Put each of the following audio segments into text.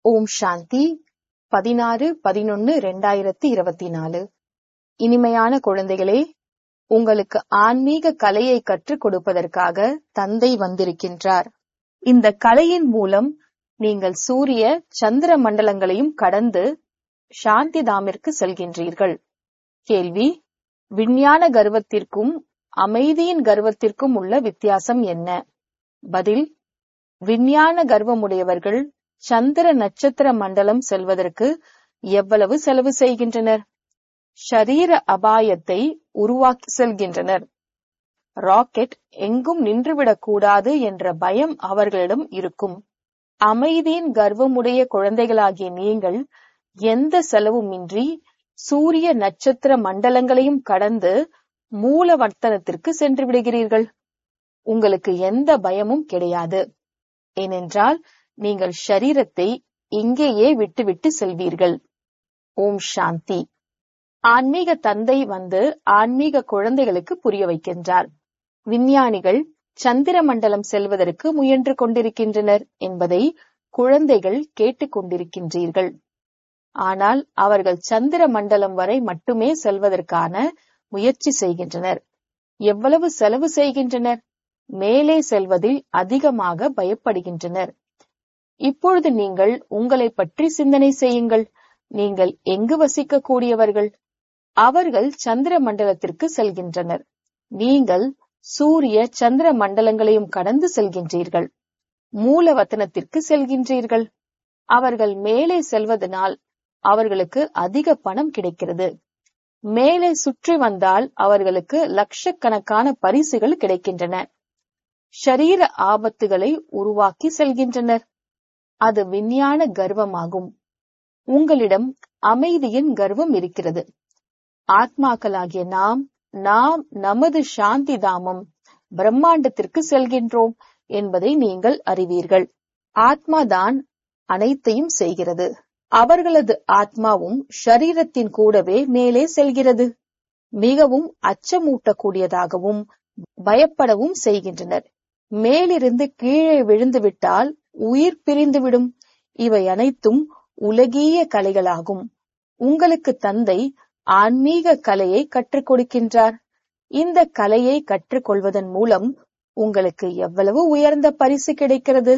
ஓம் சாந்தி பதினாறு பதினொன்னு ரெண்டாயிரத்தி இருபத்தி நாலு இனிமையான குழந்தைகளே உங்களுக்கு ஆன்மீக கலையை கற்றுக் கொடுப்பதற்காக தந்தை வந்திருக்கின்றார் இந்த கலையின் மூலம் நீங்கள் சூரிய சந்திர மண்டலங்களையும் கடந்து சாந்தி தாமிற்கு செல்கின்றீர்கள் கேள்வி விஞ்ஞான கர்வத்திற்கும் அமைதியின் கர்வத்திற்கும் உள்ள வித்தியாசம் என்ன பதில் விஞ்ஞான கர்வமுடையவர்கள் சந்திர நட்சத்திர மண்டலம் செல்வதற்கு எவ்வளவு செலவு செய்கின்றனர் ஷரீர அபாயத்தை உருவாக்கி செல்கின்றனர் ராக்கெட் எங்கும் நின்றுவிடக் கூடாது என்ற பயம் அவர்களிடம் இருக்கும் அமைதியின் கர்வமுடைய குழந்தைகளாகிய நீங்கள் எந்த செலவுமின்றி சூரிய நட்சத்திர மண்டலங்களையும் கடந்து மூலவர்த்தனத்திற்கு சென்று விடுகிறீர்கள் உங்களுக்கு எந்த பயமும் கிடையாது ஏனென்றால் நீங்கள் ஷரீரத்தை இங்கேயே விட்டுவிட்டு செல்வீர்கள் ஓம் சாந்தி ஆன்மீக தந்தை வந்து ஆன்மீக குழந்தைகளுக்கு புரிய வைக்கின்றார் விஞ்ஞானிகள் சந்திர மண்டலம் செல்வதற்கு முயன்று கொண்டிருக்கின்றனர் என்பதை குழந்தைகள் கேட்டுக் கொண்டிருக்கின்றீர்கள் ஆனால் அவர்கள் சந்திர மண்டலம் வரை மட்டுமே செல்வதற்கான முயற்சி செய்கின்றனர் எவ்வளவு செலவு செய்கின்றனர் மேலே செல்வதில் அதிகமாக பயப்படுகின்றனர் இப்பொழுது நீங்கள் உங்களை பற்றி சிந்தனை செய்யுங்கள் நீங்கள் எங்கு வசிக்க கூடியவர்கள் அவர்கள் சந்திர மண்டலத்திற்கு செல்கின்றனர் நீங்கள் சூரிய சந்திர மண்டலங்களையும் கடந்து செல்கின்றீர்கள் மூலவத்தனத்திற்கு செல்கின்றீர்கள் அவர்கள் மேலே செல்வதனால் அவர்களுக்கு அதிக பணம் கிடைக்கிறது மேலே சுற்றி வந்தால் அவர்களுக்கு லட்சக்கணக்கான பரிசுகள் கிடைக்கின்றன ஷரீர ஆபத்துகளை உருவாக்கி செல்கின்றனர் அது விஞ்ஞான கர்வமாகும் உங்களிடம் அமைதியின் கர்வம் இருக்கிறது ஆத்மாக்களாகிய நாம் நாம் நமது சாந்தி தாமம் பிரம்மாண்டத்திற்கு செல்கின்றோம் என்பதை நீங்கள் அறிவீர்கள் ஆத்மாதான் அனைத்தையும் செய்கிறது அவர்களது ஆத்மாவும் ஷரீரத்தின் கூடவே மேலே செல்கிறது மிகவும் அச்சமூட்டக்கூடியதாகவும் பயப்படவும் செய்கின்றனர் மேலிருந்து கீழே விழுந்துவிட்டால் உயிர் பிரிந்துவிடும் இவை அனைத்தும் உலகிய கலைகளாகும் உங்களுக்கு தந்தை ஆன்மீக கலையை கற்றுக் கொடுக்கின்றார் இந்த கலையை கற்றுக்கொள்வதன் மூலம் உங்களுக்கு எவ்வளவு உயர்ந்த பரிசு கிடைக்கிறது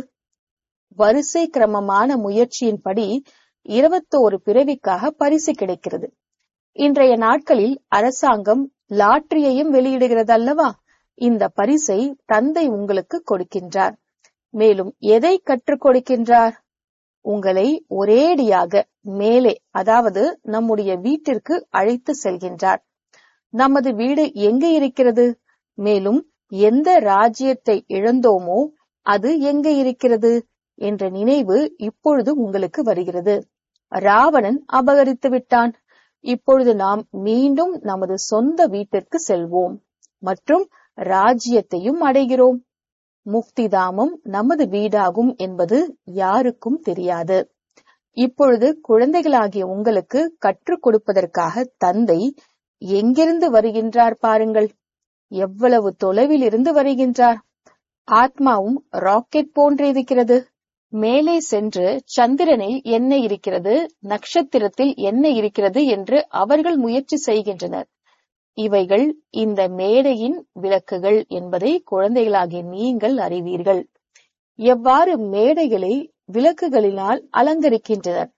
வரிசை கிரமமான முயற்சியின்படி இருபத்தோரு பிறவிக்காக பரிசு கிடைக்கிறது இன்றைய நாட்களில் அரசாங்கம் லாட்டரியையும் வெளியிடுகிறது அல்லவா இந்த பரிசை தந்தை உங்களுக்கு கொடுக்கின்றார் மேலும் எதை கற்றுக் கொடுக்கின்றார் உங்களை ஒரேடியாக மேலே அதாவது நம்முடைய வீட்டிற்கு அழைத்து செல்கின்றார் நமது வீடு எங்கே இருக்கிறது மேலும் எந்த ராஜ்யத்தை இழந்தோமோ அது எங்கே இருக்கிறது என்ற நினைவு இப்பொழுது உங்களுக்கு வருகிறது ராவணன் அபகரித்து விட்டான் இப்பொழுது நாம் மீண்டும் நமது சொந்த வீட்டிற்கு செல்வோம் மற்றும் ராஜ்யத்தையும் அடைகிறோம் முக்திதாமம் நமது வீடாகும் என்பது யாருக்கும் தெரியாது இப்பொழுது குழந்தைகளாகிய உங்களுக்கு கற்றுக் கொடுப்பதற்காக தந்தை எங்கிருந்து வருகின்றார் பாருங்கள் எவ்வளவு தொலைவில் இருந்து வருகின்றார் ஆத்மாவும் ராக்கெட் போன்றிருக்கிறது மேலே சென்று சந்திரனில் என்ன இருக்கிறது நட்சத்திரத்தில் என்ன இருக்கிறது என்று அவர்கள் முயற்சி செய்கின்றனர் இவைகள் இந்த மேடையின் விளக்குகள் என்பதை குழந்தைகளாகிய நீங்கள் அறிவீர்கள் எவ்வாறு மேடைகளை விளக்குகளினால் அலங்கரிக்கின்றனர்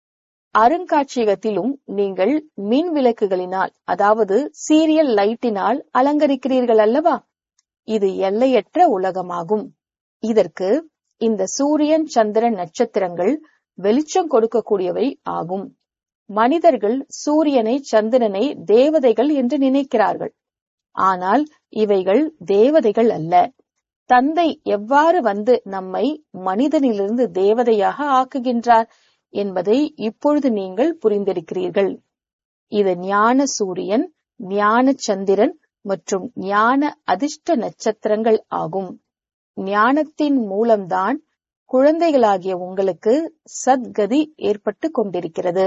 அருங்காட்சியகத்திலும் நீங்கள் மின் விளக்குகளினால் அதாவது சீரியல் லைட்டினால் அலங்கரிக்கிறீர்கள் அல்லவா இது எல்லையற்ற உலகமாகும் இதற்கு இந்த சூரியன் சந்திரன் நட்சத்திரங்கள் வெளிச்சம் கொடுக்கக்கூடியவை ஆகும் மனிதர்கள் சூரியனை சந்திரனை தேவதைகள் என்று நினைக்கிறார்கள் ஆனால் இவைகள் தேவதைகள் அல்ல தந்தை எவ்வாறு வந்து நம்மை மனிதனிலிருந்து தேவதையாக ஆக்குகின்றார் என்பதை இப்பொழுது நீங்கள் புரிந்திருக்கிறீர்கள் இது ஞான சூரியன் ஞான சந்திரன் மற்றும் ஞான அதிர்ஷ்ட நட்சத்திரங்கள் ஆகும் ஞானத்தின் மூலம்தான் குழந்தைகளாகிய உங்களுக்கு சத்கதி ஏற்பட்டு கொண்டிருக்கிறது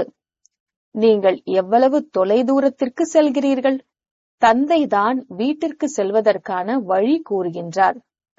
நீங்கள் எவ்வளவு தொலைதூரத்திற்கு செல்கிறீர்கள் தந்தைதான் வீட்டிற்கு செல்வதற்கான வழி கூறுகின்றார்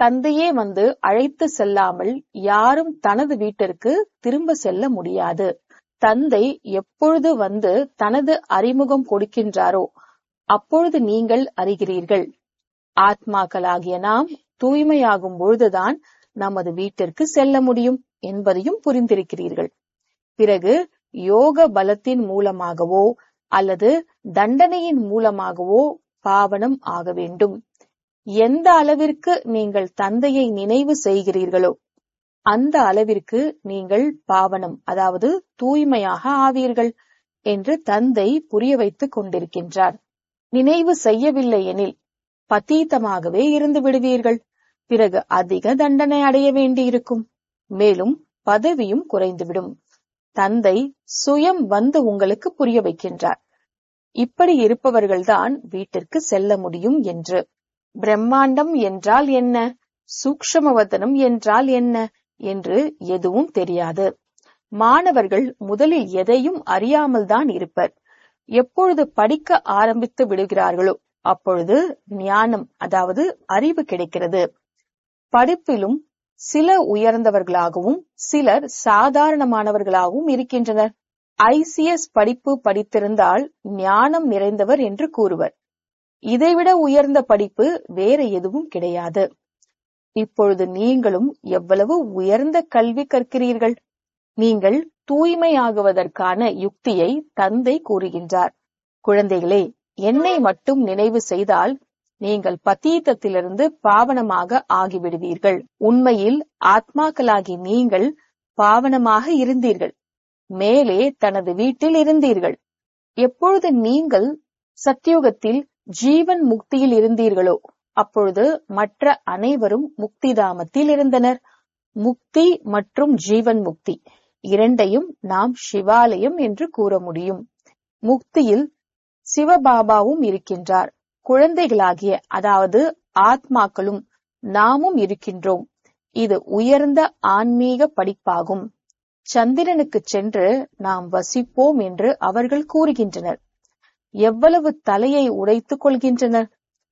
தந்தையே வந்து அழைத்து செல்லாமல் யாரும் தனது வீட்டிற்கு திரும்ப செல்ல முடியாது தந்தை எப்பொழுது வந்து தனது அறிமுகம் கொடுக்கின்றாரோ அப்பொழுது நீங்கள் அறிகிறீர்கள் ஆத்மாக்களாகிய நாம் தூய்மையாகும் பொழுதுதான் நமது வீட்டிற்கு செல்ல முடியும் என்பதையும் புரிந்திருக்கிறீர்கள் பிறகு யோக பலத்தின் மூலமாகவோ அல்லது தண்டனையின் மூலமாகவோ பாவனம் ஆக வேண்டும் எந்த அளவிற்கு நீங்கள் தந்தையை நினைவு செய்கிறீர்களோ அந்த அளவிற்கு நீங்கள் பாவனம் அதாவது தூய்மையாக ஆவீர்கள் என்று தந்தை புரிய வைத்துக் கொண்டிருக்கின்றார் நினைவு செய்யவில்லை எனில் பத்தீத்தமாகவே இருந்து விடுவீர்கள் பிறகு அதிக தண்டனை அடைய வேண்டியிருக்கும் மேலும் பதவியும் குறைந்துவிடும் தந்தை சுயம் வந்து உங்களுக்கு புரிய வைக்கின்றார் இப்படி இருப்பவர்கள்தான் வீட்டிற்கு செல்ல முடியும் என்று பிரம்மாண்டம் என்றால் என்ன சூக்ஷமவதனம் என்றால் என்ன என்று எதுவும் தெரியாது மாணவர்கள் முதலில் எதையும் அறியாமல் தான் இருப்பர் எப்பொழுது படிக்க ஆரம்பித்து விடுகிறார்களோ அப்பொழுது ஞானம் அதாவது அறிவு கிடைக்கிறது படிப்பிலும் சில உயர்ந்தவர்களாகவும் சிலர் சாதாரணமானவர்களாகவும் இருக்கின்றனர் ஐசிஎஸ் படிப்பு படித்திருந்தால் ஞானம் நிறைந்தவர் என்று கூறுவர் இதைவிட உயர்ந்த படிப்பு வேற எதுவும் கிடையாது இப்பொழுது நீங்களும் எவ்வளவு உயர்ந்த கல்வி கற்கிறீர்கள் நீங்கள் தூய்மையாகுவதற்கான யுக்தியை தந்தை கூறுகின்றார் குழந்தைகளே என்னை மட்டும் நினைவு செய்தால் நீங்கள் பத்தீத்தத்திலிருந்து பாவனமாக ஆகிவிடுவீர்கள் உண்மையில் ஆத்மாக்களாகி நீங்கள் பாவனமாக இருந்தீர்கள் மேலே தனது வீட்டில் இருந்தீர்கள் எப்பொழுது நீங்கள் சத்தியுகத்தில் ஜீவன் முக்தியில் இருந்தீர்களோ அப்பொழுது மற்ற அனைவரும் முக்திதாமத்தில் இருந்தனர் முக்தி மற்றும் ஜீவன் முக்தி இரண்டையும் நாம் சிவாலயம் என்று கூற முடியும் முக்தியில் சிவபாபாவும் இருக்கின்றார் குழந்தைகளாகிய அதாவது ஆத்மாக்களும் நாமும் இருக்கின்றோம் இது உயர்ந்த ஆன்மீக படிப்பாகும் சந்திரனுக்கு சென்று நாம் வசிப்போம் என்று அவர்கள் கூறுகின்றனர் எவ்வளவு தலையை உடைத்துக் கொள்கின்றனர்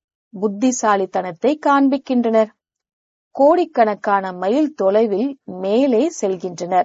புத்திசாலித்தனத்தை காண்பிக்கின்றனர் கோடிக்கணக்கான மைல் தொலைவில் மேலே செல்கின்றனர்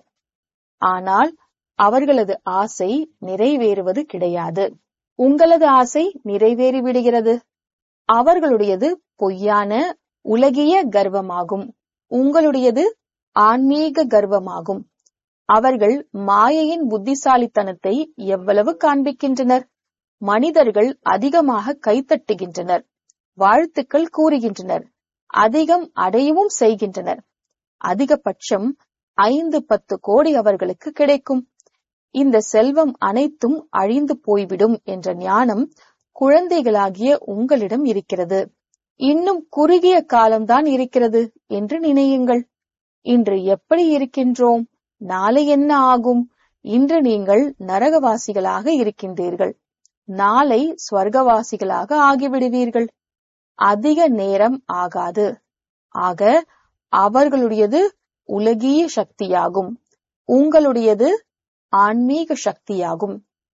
ஆனால் அவர்களது ஆசை நிறைவேறுவது கிடையாது உங்களது ஆசை நிறைவேறிவிடுகிறது அவர்களுடையது பொய்யான உலகிய கர்வமாகும் உங்களுடையது ஆன்மீக கர்வமாகும் அவர்கள் மாயையின் புத்திசாலித்தனத்தை எவ்வளவு காண்பிக்கின்றனர் மனிதர்கள் அதிகமாக கைத்தட்டுகின்றனர் வாழ்த்துக்கள் கூறுகின்றனர் அதிகம் அடையவும் செய்கின்றனர் அதிகபட்சம் ஐந்து பத்து கோடி அவர்களுக்கு கிடைக்கும் இந்த செல்வம் அனைத்தும் அழிந்து போய்விடும் என்ற ஞானம் குழந்தைகளாகிய உங்களிடம் இருக்கிறது இன்னும் குறுகிய காலம்தான் இருக்கிறது என்று நினையுங்கள் இன்று எப்படி இருக்கின்றோம் நாளை என்ன ஆகும் இன்று நீங்கள் நரகவாசிகளாக இருக்கின்றீர்கள் நாளை ஸ்வர்கவாசிகளாக ஆகிவிடுவீர்கள் அதிக நேரம் ஆகாது ஆக அவர்களுடையது உலகிய சக்தியாகும் உங்களுடையது ஆன்மீக சக்தியாகும்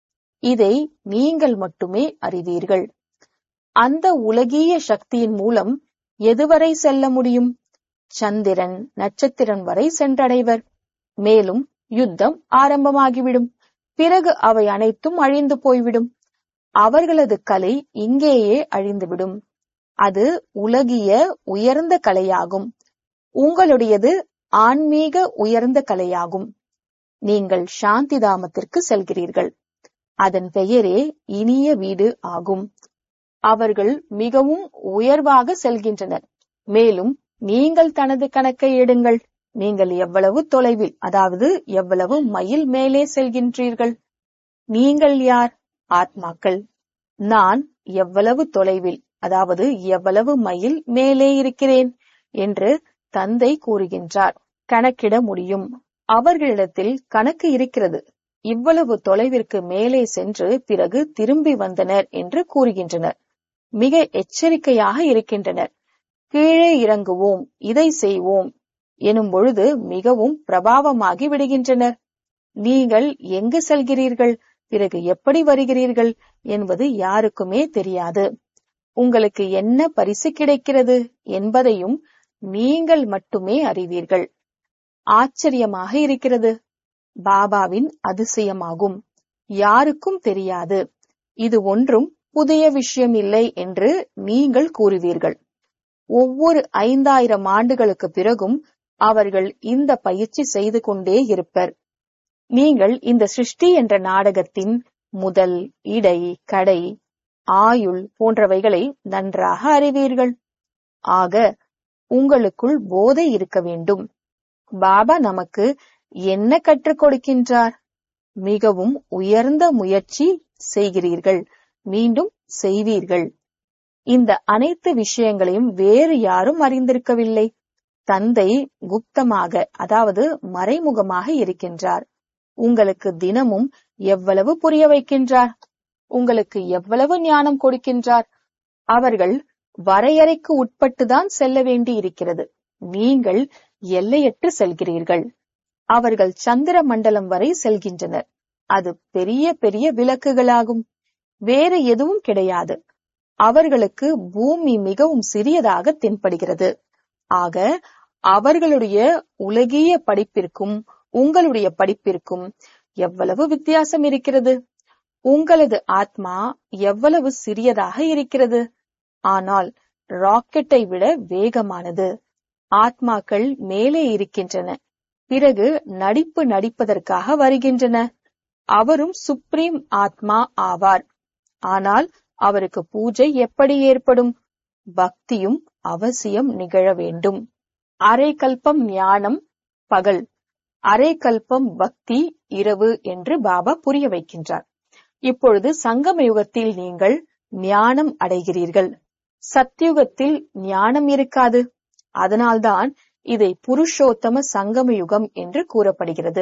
இதை நீங்கள் மட்டுமே அறிவீர்கள் அந்த உலகிய சக்தியின் மூலம் எதுவரை செல்ல முடியும் சந்திரன் நட்சத்திரம் வரை சென்றடைவர் மேலும் யுத்தம் ஆரம்பமாகிவிடும் பிறகு அவை அனைத்தும் அழிந்து போய்விடும் அவர்களது கலை இங்கேயே அழிந்துவிடும் அது உலகிய உயர்ந்த கலையாகும் உங்களுடையது ஆன்மீக உயர்ந்த கலையாகும் நீங்கள் சாந்தி தாமத்திற்கு செல்கிறீர்கள் அதன் பெயரே இனிய வீடு ஆகும் அவர்கள் மிகவும் உயர்வாக செல்கின்றனர் மேலும் நீங்கள் தனது கணக்கை எடுங்கள் நீங்கள் எவ்வளவு தொலைவில் அதாவது எவ்வளவு மைல் மேலே செல்கின்றீர்கள் நீங்கள் யார் ஆத்மாக்கள் நான் எவ்வளவு தொலைவில் அதாவது எவ்வளவு மைல் மேலே இருக்கிறேன் என்று தந்தை கூறுகின்றார் கணக்கிட முடியும் அவர்களிடத்தில் கணக்கு இருக்கிறது இவ்வளவு தொலைவிற்கு மேலே சென்று பிறகு திரும்பி வந்தனர் என்று கூறுகின்றனர் மிக எச்சரிக்கையாக இருக்கின்றனர் கீழே இறங்குவோம் இதை செய்வோம் எனும் பொழுது மிகவும் பிரபாவமாகி விடுகின்றனர் நீங்கள் எங்கு செல்கிறீர்கள் பிறகு எப்படி வருகிறீர்கள் என்பது யாருக்குமே தெரியாது உங்களுக்கு என்ன பரிசு கிடைக்கிறது என்பதையும் நீங்கள் மட்டுமே அறிவீர்கள் ஆச்சரியமாக இருக்கிறது பாபாவின் அதிசயமாகும் யாருக்கும் தெரியாது இது ஒன்றும் புதிய விஷயம் இல்லை என்று நீங்கள் கூறுவீர்கள் ஒவ்வொரு ஐந்தாயிரம் ஆண்டுகளுக்கு பிறகும் அவர்கள் இந்த பயிற்சி செய்து கொண்டே இருப்பர் நீங்கள் இந்த சிருஷ்டி என்ற நாடகத்தின் முதல் இடை கடை ஆயுள் போன்றவைகளை நன்றாக அறிவீர்கள் ஆக உங்களுக்குள் போதை இருக்க வேண்டும் பாபா நமக்கு என்ன கற்றுக் கொடுக்கின்றார் மிகவும் உயர்ந்த முயற்சி செய்கிறீர்கள் மீண்டும் செய்வீர்கள் இந்த அனைத்து விஷயங்களையும் வேறு யாரும் அறிந்திருக்கவில்லை தந்தை குப்தமாக அதாவது மறைமுகமாக இருக்கின்றார் உங்களுக்கு தினமும் எவ்வளவு புரிய வைக்கின்றார் உங்களுக்கு எவ்வளவு ஞானம் கொடுக்கின்றார் அவர்கள் வரையறைக்கு உட்பட்டுதான் செல்ல வேண்டி இருக்கிறது நீங்கள் எல்லையற்று செல்கிறீர்கள் அவர்கள் சந்திர மண்டலம் வரை செல்கின்றனர் அது பெரிய பெரிய விளக்குகளாகும் வேறு எதுவும் கிடையாது அவர்களுக்கு பூமி மிகவும் சிறியதாக தென்படுகிறது ஆக அவர்களுடைய உலகிய படிப்பிற்கும் உங்களுடைய படிப்பிற்கும் எவ்வளவு வித்தியாசம் இருக்கிறது உங்களது ஆத்மா எவ்வளவு சிறியதாக இருக்கிறது ஆனால் ராக்கெட்டை விட வேகமானது ஆத்மாக்கள் மேலே இருக்கின்றன பிறகு நடிப்பு நடிப்பதற்காக வருகின்றன அவரும் சுப்ரீம் ஆத்மா ஆவார் ஆனால் அவருக்கு பூஜை எப்படி ஏற்படும் பக்தியும் அவசியம் நிகழ வேண்டும் அரை கல்பம் ஞானம் பகல் அரை கல்பம் பக்தி இரவு என்று பாபா புரிய வைக்கின்றார் இப்பொழுது சங்கம யுகத்தில் நீங்கள் ஞானம் அடைகிறீர்கள் சத்யுகத்தில் ஞானம் இருக்காது அதனால்தான் இதை புருஷோத்தம சங்கம யுகம் என்று கூறப்படுகிறது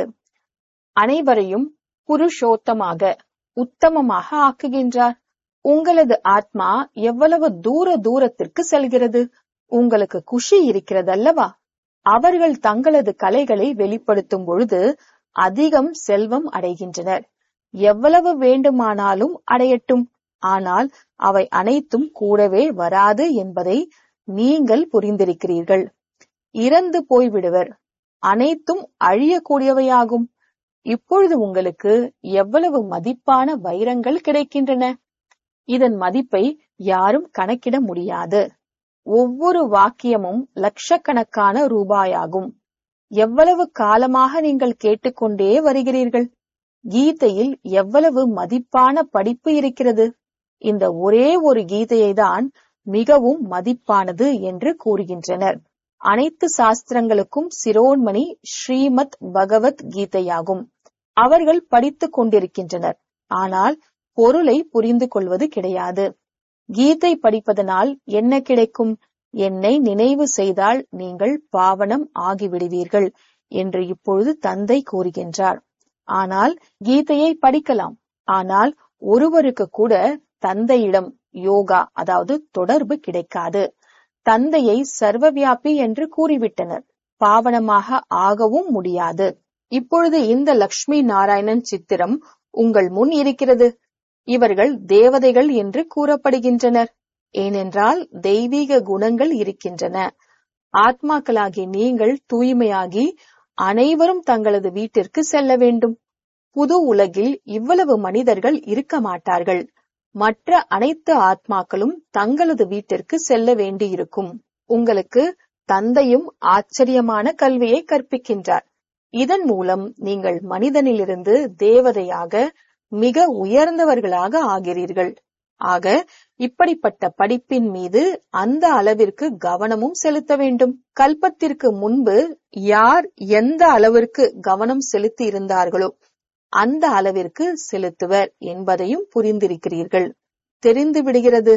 அனைவரையும் புருஷோத்தமாக உத்தமமாக ஆக்குகின்றார் உங்களது ஆத்மா எவ்வளவு தூர தூரத்திற்கு செல்கிறது உங்களுக்கு குஷி இருக்கிறதல்லவா அவர்கள் தங்களது கலைகளை வெளிப்படுத்தும் பொழுது அதிகம் செல்வம் அடைகின்றனர் எவ்வளவு வேண்டுமானாலும் அடையட்டும் ஆனால் அவை அனைத்தும் கூடவே வராது என்பதை நீங்கள் புரிந்திருக்கிறீர்கள் இறந்து போய்விடுவர் அனைத்தும் அழியக்கூடியவையாகும் இப்பொழுது உங்களுக்கு எவ்வளவு மதிப்பான வைரங்கள் கிடைக்கின்றன இதன் மதிப்பை யாரும் கணக்கிட முடியாது ஒவ்வொரு வாக்கியமும் லட்சக்கணக்கான ரூபாயாகும் எவ்வளவு காலமாக நீங்கள் கேட்டுக்கொண்டே வருகிறீர்கள் கீதையில் எவ்வளவு மதிப்பான படிப்பு இருக்கிறது இந்த ஒரே ஒரு கீதையை தான் மிகவும் மதிப்பானது என்று கூறுகின்றனர் அனைத்து சாஸ்திரங்களுக்கும் சிரோன்மணி ஸ்ரீமத் பகவத் கீதையாகும் அவர்கள் படித்துக் கொண்டிருக்கின்றனர் ஆனால் பொருளை புரிந்து கொள்வது கிடையாது கீதை படிப்பதனால் என்ன கிடைக்கும் என்னை நினைவு செய்தால் நீங்கள் பாவனம் ஆகிவிடுவீர்கள் என்று இப்பொழுது தந்தை கூறுகின்றார் ஆனால் கீதையை படிக்கலாம் ஆனால் ஒருவருக்கு கூட தந்தையிடம் யோகா அதாவது தொடர்பு கிடைக்காது தந்தையை சர்வவியாபி என்று கூறிவிட்டனர் பாவனமாக ஆகவும் முடியாது இப்பொழுது இந்த லக்ஷ்மி நாராயணன் சித்திரம் உங்கள் முன் இருக்கிறது இவர்கள் தேவதைகள் என்று கூறப்படுகின்றனர் ஏனென்றால் தெய்வீக குணங்கள் இருக்கின்றன ஆத்மாக்களாகி நீங்கள் தூய்மையாகி அனைவரும் தங்களது வீட்டிற்கு செல்ல வேண்டும் புது உலகில் இவ்வளவு மனிதர்கள் இருக்க மாட்டார்கள் மற்ற அனைத்து ஆத்மாக்களும் தங்களது வீட்டிற்கு செல்ல வேண்டியிருக்கும் உங்களுக்கு தந்தையும் ஆச்சரியமான கல்வியை கற்பிக்கின்றார் இதன் மூலம் நீங்கள் மனிதனிலிருந்து தேவதையாக மிக உயர்ந்தவர்களாக ஆகிறீர்கள் ஆக இப்படிப்பட்ட படிப்பின் மீது அந்த அளவிற்கு கவனமும் செலுத்த வேண்டும் கல்பத்திற்கு முன்பு யார் எந்த அளவிற்கு கவனம் செலுத்தி இருந்தார்களோ அந்த அளவிற்கு செலுத்துவர் என்பதையும் புரிந்திருக்கிறீர்கள் தெரிந்து விடுகிறது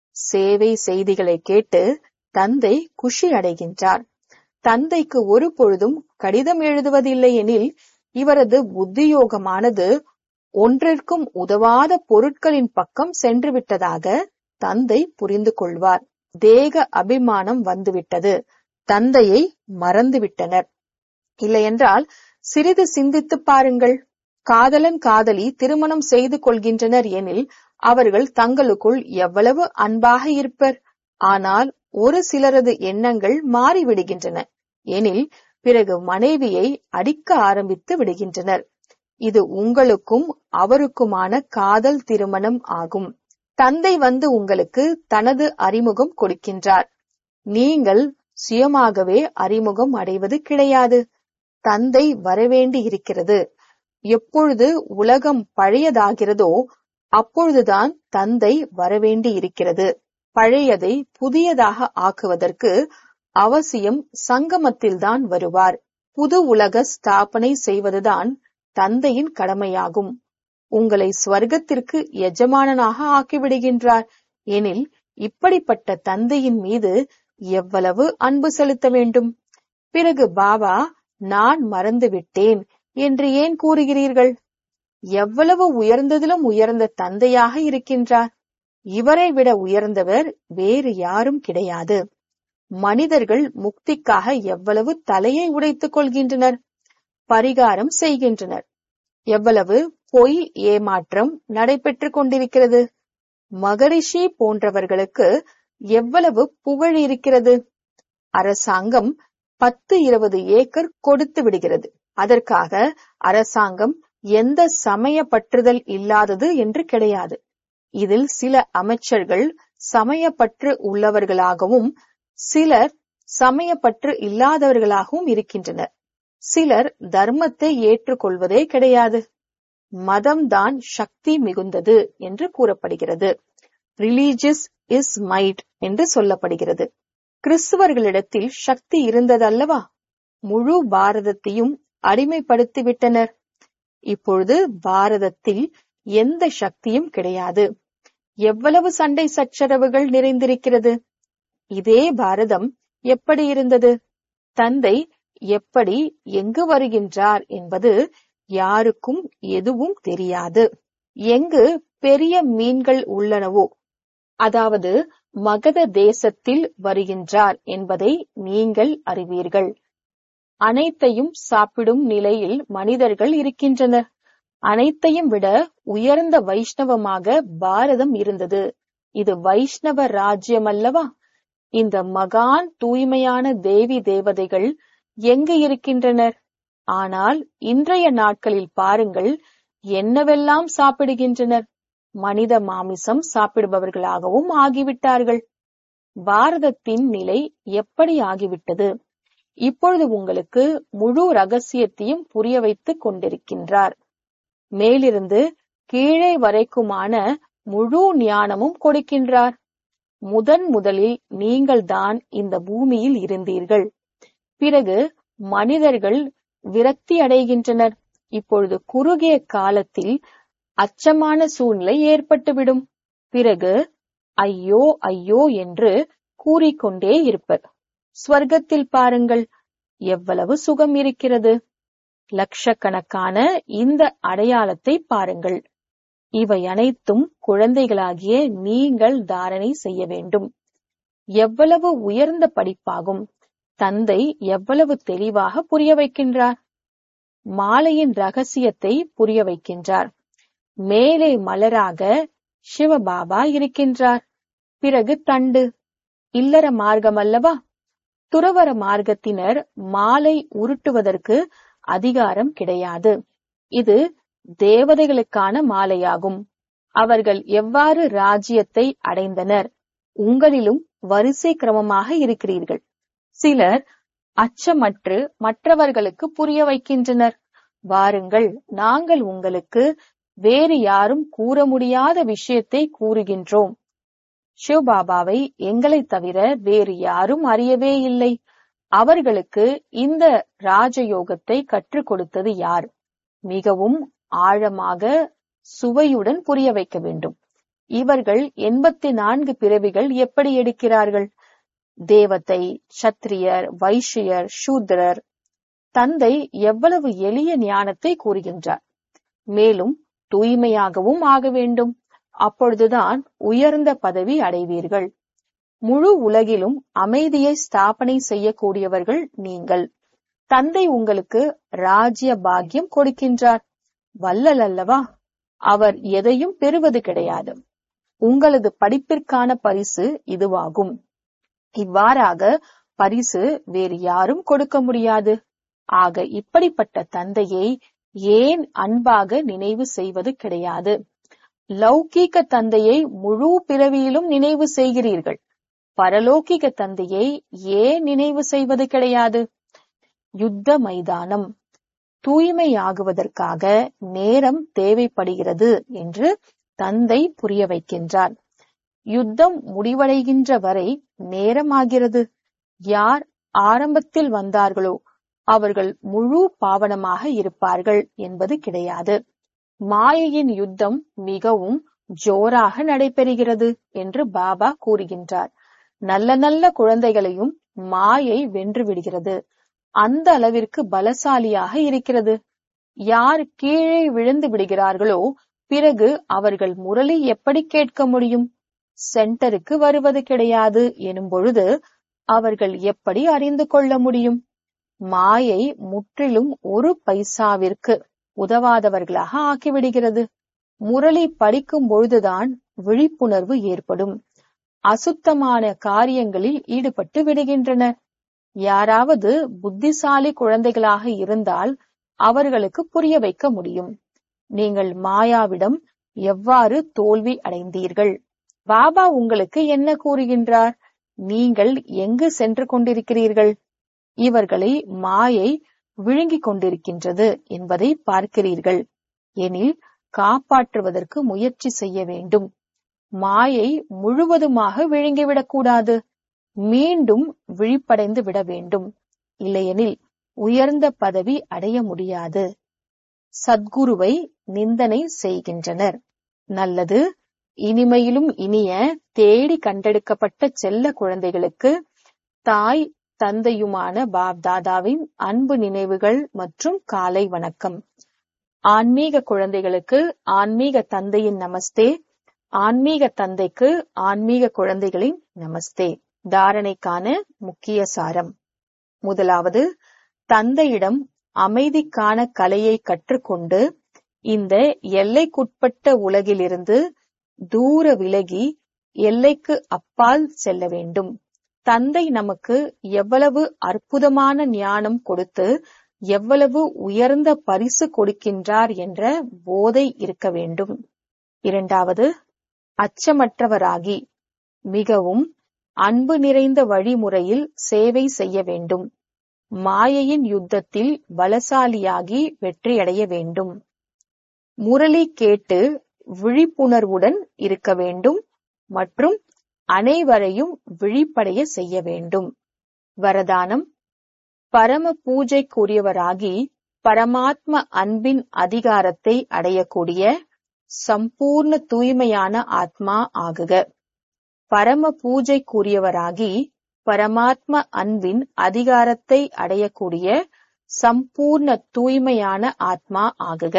சேவை செய்திகளை கேட்டு தந்தை குஷி அடைகின்றார் தந்தைக்கு ஒரு பொழுதும் கடிதம் எழுதுவதில்லை எனில் இவரது புத்தியோகமானது ஒன்றிற்கும் உதவாத பொருட்களின் பக்கம் சென்று விட்டதாக தந்தை புரிந்து கொள்வார் தேக அபிமானம் வந்துவிட்டது தந்தையை மறந்துவிட்டனர் இல்லையென்றால் சிறிது சிந்தித்து பாருங்கள் காதலன் காதலி திருமணம் செய்து கொள்கின்றனர் எனில் அவர்கள் தங்களுக்குள் எவ்வளவு அன்பாக இருப்பர் ஆனால் ஒரு சிலரது எண்ணங்கள் மாறிவிடுகின்றன எனில் பிறகு மனைவியை அடிக்க ஆரம்பித்து விடுகின்றனர் இது உங்களுக்கும் அவருக்குமான காதல் திருமணம் ஆகும் தந்தை வந்து உங்களுக்கு தனது அறிமுகம் கொடுக்கின்றார் நீங்கள் சுயமாகவே அறிமுகம் அடைவது கிடையாது தந்தை வரவேண்டி இருக்கிறது எப்பொழுது உலகம் பழையதாகிறதோ அப்பொழுதுதான் தந்தை வரவேண்டி இருக்கிறது பழையதை புதியதாக ஆக்குவதற்கு அவசியம் சங்கமத்தில்தான் வருவார் புது உலக ஸ்தாபனை செய்வதுதான் தந்தையின் கடமையாகும் உங்களை ஸ்வர்க்கத்திற்கு எஜமானனாக ஆக்கிவிடுகின்றார் எனில் இப்படிப்பட்ட தந்தையின் மீது எவ்வளவு அன்பு செலுத்த வேண்டும் பிறகு பாபா நான் மறந்துவிட்டேன் என்று ஏன் கூறுகிறீர்கள் எவ்வளவு உயர்ந்ததிலும் உயர்ந்த தந்தையாக இருக்கின்றார் இவரை விட உயர்ந்தவர் வேறு யாரும் கிடையாது மனிதர்கள் முக்திக்காக எவ்வளவு தலையை உடைத்துக் கொள்கின்றனர் பரிகாரம் செய்கின்றனர் எவ்வளவு பொய் ஏமாற்றம் நடைபெற்றுக் கொண்டிருக்கிறது மகரிஷி போன்றவர்களுக்கு எவ்வளவு புகழ் இருக்கிறது அரசாங்கம் பத்து இருபது ஏக்கர் கொடுத்து விடுகிறது அதற்காக அரசாங்கம் எந்த சமய பற்றுதல் இல்லாதது என்று கிடையாது இதில் சில அமைச்சர்கள் சமயப்பற்று உள்ளவர்களாகவும் சிலர் சமயப்பற்று இல்லாதவர்களாகவும் இருக்கின்றனர் சிலர் தர்மத்தை ஏற்றுக்கொள்வதே கிடையாது மதம்தான் சக்தி மிகுந்தது என்று கூறப்படுகிறது ரிலீஜியஸ் இஸ் மைட் என்று சொல்லப்படுகிறது கிறிஸ்துவர்களிடத்தில் சக்தி இருந்ததல்லவா முழு பாரதத்தையும் அடிமைப்படுத்திவிட்டனர் இப்பொழுது பாரதத்தில் எந்த சக்தியும் கிடையாது எவ்வளவு சண்டை சச்சரவுகள் நிறைந்திருக்கிறது இதே பாரதம் எப்படி இருந்தது தந்தை எப்படி எங்கு வருகின்றார் என்பது யாருக்கும் எதுவும் தெரியாது எங்கு பெரிய மீன்கள் உள்ளனவோ அதாவது மகத தேசத்தில் வருகின்றார் என்பதை நீங்கள் அறிவீர்கள் அனைத்தையும் சாப்பிடும் நிலையில் மனிதர்கள் இருக்கின்றனர் அனைத்தையும் விட உயர்ந்த வைஷ்ணவமாக பாரதம் இருந்தது இது வைஷ்ணவ ராஜ்யம் அல்லவா இந்த மகான் தூய்மையான தேவி தேவதைகள் எங்கு இருக்கின்றனர் ஆனால் இன்றைய நாட்களில் பாருங்கள் என்னவெல்லாம் சாப்பிடுகின்றனர் மனித மாமிசம் சாப்பிடுபவர்களாகவும் ஆகிவிட்டார்கள் பாரதத்தின் நிலை எப்படி ஆகிவிட்டது இப்பொழுது உங்களுக்கு முழு ரகசியத்தையும் புரிய வைத்துக் கொண்டிருக்கின்றார் மேலிருந்து கீழே வரைக்குமான முழு ஞானமும் கொடுக்கின்றார் முதன் முதலில் நீங்கள்தான் இந்த பூமியில் இருந்தீர்கள் பிறகு மனிதர்கள் விரக்தி அடைகின்றனர் இப்பொழுது குறுகிய காலத்தில் அச்சமான சூழ்நிலை ஏற்பட்டுவிடும் பிறகு ஐயோ ஐயோ என்று கூறிக்கொண்டே இருப்பர் ஸ்வர்க்கத்தில் பாருங்கள் எவ்வளவு சுகம் இருக்கிறது லட்சக்கணக்கான இந்த அடையாளத்தை பாருங்கள் இவை அனைத்தும் குழந்தைகளாகிய நீங்கள் தாரணை செய்ய வேண்டும் எவ்வளவு உயர்ந்த படிப்பாகும் தந்தை எவ்வளவு தெளிவாக புரிய வைக்கின்றார் மாலையின் ரகசியத்தை புரிய வைக்கின்றார் மேலே மலராக சிவபாபா இருக்கின்றார் பிறகு தண்டு இல்லற மார்க்கம் அல்லவா துறவர மார்க்கத்தினர் மாலை உருட்டுவதற்கு அதிகாரம் கிடையாது இது தேவதைகளுக்கான மாலையாகும் அவர்கள் எவ்வாறு ராஜ்யத்தை அடைந்தனர் உங்களிலும் வரிசை கிரமமாக இருக்கிறீர்கள் சிலர் அச்சமற்று மற்றவர்களுக்கு புரிய வைக்கின்றனர் வாருங்கள் நாங்கள் உங்களுக்கு வேறு யாரும் கூற முடியாத விஷயத்தை கூறுகின்றோம் சிவபாபாவை எங்களை தவிர வேறு யாரும் அறியவே இல்லை அவர்களுக்கு இந்த ராஜயோகத்தை கற்றுக் கொடுத்தது யார் மிகவும் ஆழமாக சுவையுடன் புரிய வைக்க வேண்டும் இவர்கள் எண்பத்தி நான்கு பிறவிகள் எப்படி எடுக்கிறார்கள் தேவத்தை சத்திரியர் வைஷ்யர் சூத்திரர் தந்தை எவ்வளவு எளிய ஞானத்தை கூறுகின்றார் மேலும் தூய்மையாகவும் ஆக வேண்டும் அப்பொழுதுதான் உயர்ந்த பதவி அடைவீர்கள் முழு உலகிலும் அமைதியை ஸ்தாபனை செய்யக்கூடியவர்கள் நீங்கள் தந்தை உங்களுக்கு ராஜ்ய பாக்கியம் கொடுக்கின்றார் வல்லல் அல்லவா அவர் எதையும் பெறுவது கிடையாது உங்களது படிப்பிற்கான பரிசு இதுவாகும் இவ்வாறாக பரிசு வேறு யாரும் கொடுக்க முடியாது ஆக இப்படிப்பட்ட தந்தையை ஏன் அன்பாக நினைவு செய்வது கிடையாது லௌகீக தந்தையை முழு பிறவியிலும் நினைவு செய்கிறீர்கள் பரலோகிக தந்தையை ஏன் நினைவு செய்வது கிடையாது யுத்த மைதானம் தூய்மையாகுவதற்காக நேரம் தேவைப்படுகிறது என்று தந்தை புரிய வைக்கின்றார் யுத்தம் முடிவடைகின்ற வரை நேரமாகிறது யார் ஆரம்பத்தில் வந்தார்களோ அவர்கள் முழு பாவனமாக இருப்பார்கள் என்பது கிடையாது மாயையின் யுத்தம் மிகவும் ஜோராக நடைபெறுகிறது என்று பாபா கூறுகின்றார் நல்ல நல்ல குழந்தைகளையும் மாயை வென்று விடுகிறது அந்த அளவிற்கு பலசாலியாக இருக்கிறது யார் கீழே விழுந்து விடுகிறார்களோ பிறகு அவர்கள் முரளி எப்படி கேட்க முடியும் சென்டருக்கு வருவது கிடையாது எனும் பொழுது அவர்கள் எப்படி அறிந்து கொள்ள முடியும் மாயை முற்றிலும் ஒரு பைசாவிற்கு உதவாதவர்களாக ஆக்கிவிடுகிறது முரளி படிக்கும் பொழுதுதான் விழிப்புணர்வு ஏற்படும் அசுத்தமான காரியங்களில் ஈடுபட்டு விடுகின்றனர் யாராவது புத்திசாலி குழந்தைகளாக இருந்தால் அவர்களுக்கு புரிய வைக்க முடியும் நீங்கள் மாயாவிடம் எவ்வாறு தோல்வி அடைந்தீர்கள் பாபா உங்களுக்கு என்ன கூறுகின்றார் நீங்கள் எங்கு சென்று கொண்டிருக்கிறீர்கள் இவர்களை மாயை விழுங்கிக் கொண்டிருக்கின்றது என்பதை பார்க்கிறீர்கள் எனில் காப்பாற்றுவதற்கு முயற்சி செய்ய வேண்டும் மாயை முழுவதுமாக விழுங்கிவிடக்கூடாது மீண்டும் விழிப்படைந்து விட வேண்டும் இல்லையெனில் உயர்ந்த பதவி அடைய முடியாது சத்குருவை நிந்தனை செய்கின்றனர் நல்லது இனிமையிலும் இனிய தேடி கண்டெடுக்கப்பட்ட செல்ல குழந்தைகளுக்கு தாய் தந்தையுமான பாப் தாதாவின் அன்பு நினைவுகள் மற்றும் காலை வணக்கம் ஆன்மீக குழந்தைகளுக்கு ஆன்மீக தந்தையின் நமஸ்தே ஆன்மீக தந்தைக்கு ஆன்மீக குழந்தைகளின் நமஸ்தே தாரணைக்கான முக்கிய சாரம் முதலாவது தந்தையிடம் அமைதிக்கான கலையை கற்றுக்கொண்டு இந்த எல்லைக்குட்பட்ட உலகிலிருந்து தூர விலகி எல்லைக்கு அப்பால் செல்ல வேண்டும் தந்தை நமக்கு எவ்வளவு அற்புதமான ஞானம் கொடுத்து எவ்வளவு உயர்ந்த பரிசு கொடுக்கின்றார் என்ற போதை இருக்க வேண்டும் இரண்டாவது அச்சமற்றவராகி மிகவும் அன்பு நிறைந்த வழிமுறையில் சேவை செய்ய வேண்டும் மாயையின் யுத்தத்தில் பலசாலியாகி வெற்றியடைய வேண்டும் முரளி கேட்டு விழிப்புணர்வுடன் இருக்க வேண்டும் மற்றும் அனைவரையும் விழிப்படைய செய்ய வேண்டும் வரதானம் பரம பூஜைக்குரியவராகி பரமாத்ம அன்பின் அதிகாரத்தை அடையக்கூடிய சம்பூர்ண தூய்மையான ஆத்மா ஆகுக பரம பூஜைக்குரியவராகி பரமாத்ம அன்பின் அதிகாரத்தை அடையக்கூடிய சம்பூர்ண தூய்மையான ஆத்மா ஆகுக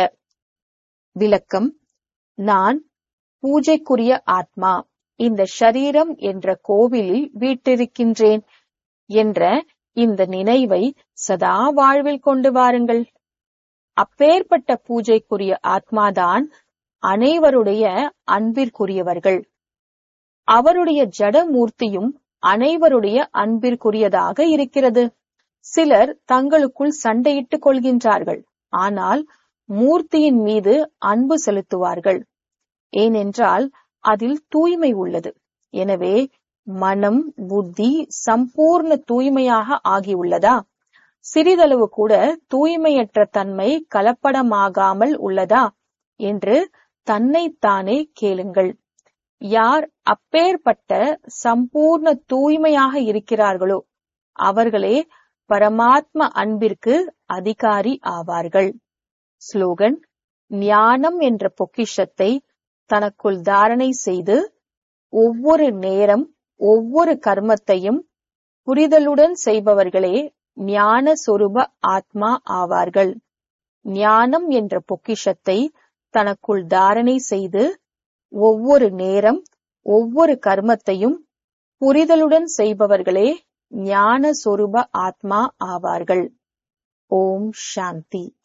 விளக்கம் நான் பூஜைக்குரிய ஆத்மா இந்த ஷரீரம் என்ற கோவிலில் வீட்டிருக்கின்றேன் என்ற இந்த நினைவை சதா வாழ்வில் கொண்டு வாருங்கள் அப்பேற்பட்ட பூஜைக்குரிய ஆத்மாதான் அனைவருடைய அன்பிற்குரியவர்கள் அவருடைய ஜடமூர்த்தியும் அனைவருடைய அன்பிற்குரியதாக இருக்கிறது சிலர் தங்களுக்குள் சண்டையிட்டுக் கொள்கின்றார்கள் ஆனால் மூர்த்தியின் மீது அன்பு செலுத்துவார்கள் ஏனென்றால் அதில் தூய்மை உள்ளது எனவே மனம் புத்தி சம்பூர்ண தூய்மையாக ஆகியுள்ளதா சிறிதளவு கூட தூய்மையற்ற தன்மை கலப்படமாகாமல் உள்ளதா என்று தன்னைத்தானே கேளுங்கள் யார் அப்பேற்பட்ட சம்பூர்ண தூய்மையாக இருக்கிறார்களோ அவர்களே பரமாத்ம அன்பிற்கு அதிகாரி ஆவார்கள் ஸ்லோகன் ஞானம் என்ற பொக்கிஷத்தை தனக்குள் தாரணை செய்து ஒவ்வொரு நேரம் ஒவ்வொரு கர்மத்தையும் புரிதலுடன் செய்பவர்களே ஞான சொரூப ஆத்மா ஆவார்கள் ஞானம் என்ற பொக்கிஷத்தை தனக்குள் தாரணை செய்து ஒவ்வொரு நேரம் ஒவ்வொரு கர்மத்தையும் புரிதலுடன் செய்பவர்களே ஞான சொரூப ஆத்மா ஆவார்கள் ஓம் சாந்தி